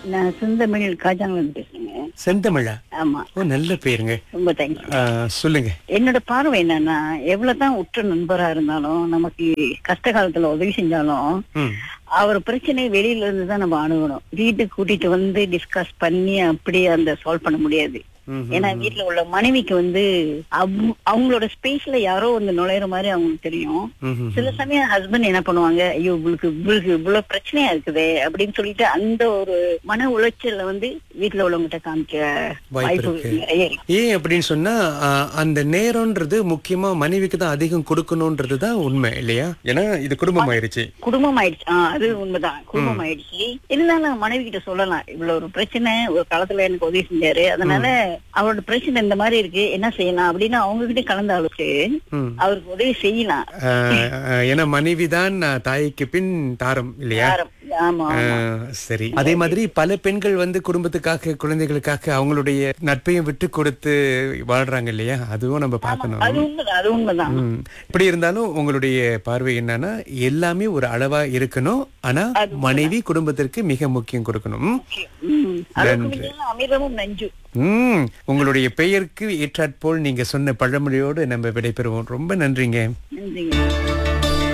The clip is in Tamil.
நான் செந்தமிழ் காஜாங்கலன் பேசுறேங்க செந்தமிழா ஆமா ஓ நல்ல பேருங்க ரொம்ப தேங்க்ஸ் ஆ, சொல்லுங்க என்னோட பார்வை என்னன்னா எவ்வளவுதான் உற்ற நண்பரா இருந்தாலும் நமக்கு கஷ்ட காலத்துல உதவி செஞ்சாலும் ம் அவர் பிரச்சனை வெளியில இருந்து தான் நம்ம அணுகணும் வீட்டுக்கு கூட்டிட்டு வந்து டிஸ்கஸ் பண்ணி அப்படி அந்த சால்வ் பண்ண முடியாது ம், ஏன்னா வீட்டுல உள்ள மனைவிக்கு வந்து அவ்- அவங்களோட ஸ்பேஸ்ல யாரோ வந்து நுழையிற மாதிரி அவங்களுக்கு தெரியும் ம், ம். சில சமயம் ஹஸ்பண்ட் என்ன பண்ணுவாங்க ஐயோ உங்களுக்கு இவ்வளவு இவ்வளவு பிரச்சனையா இருக்குதே அப்படின்னு சொல்லிட்டு அந்த ஒரு மன உளைச்சல்ல வந்து வீட்டுல உள்ளவங்ககிட்ட காமிக்க வாய்ப்பு வாய்ப்பு இருக்கு. நிறைய இருக்கு ஏன் அப்படின்னு சொன்னா ஆ, அந்த நேரம்ன்றது முக்கியமா மனைவிக்கு தான் அதிகம் கொடுக்கணும்ன்றது தான் உண்மை இல்லையா ஏன்னா இது குடும்பம் ஆயிருச்சு குடும்பம் ஆயிடுச்சு ஆஹ் அது உண்மைதான் குடும்பம் ஆயிடுச்சு இருந்தாலும் மனைவி கிட்ட சொல்லலாம் இவ்வளவு ஒரு பிரச்சனை ஒரு காலத்துல எனக்கு உதவி செஞ்சாரு அதனால அவரோட பிரச்சனை இந்த மாதிரி இருக்கு என்ன செய்யலாம் அப்படின்னு அவங்க கிட்ட கலந்து ஆலோசிச்சு ம். அவருக்கு உதவி செய்யலாம் ஆ, ஆ, ஏன்னா மனைவிதான் ஆ, தாய்க்கு பின் தாரம் இல்லையா யாரும் ஆமா ஆ, சரி அதே மாதிரி பல பெண்கள் வந்து குடும்பத்துக்காக குழந்தைகளுக்காக அவங்களுடைய நட்பையும் விட்டு கொடுத்து வாழ்றாங்க இல்லையா அதுவும் நம்ம பார்க்கணும் அது உண்மைதான் அது உண்மைதான் ம். இப்படி இருந்தாலும் உங்களுடைய பார்வை என்னன்னா எல்லாமே ஒரு அளவா இருக்கணும் ஆனா மனைவி குடும்பத்திற்கு மிக முக்கியம் கொடுக்கணும் ம்? ம். அதுக்கு மிஞ்சின அமிர்தமும் நஞ்சு ம் உங்களுடைய பெயருக்கு ஏற்றாற்போல் நீங்க சொன்ன பழமொழியோடு நம்ம விடைபெறுவோம் ரொம்ப நன்றிங்க நன்றிங்க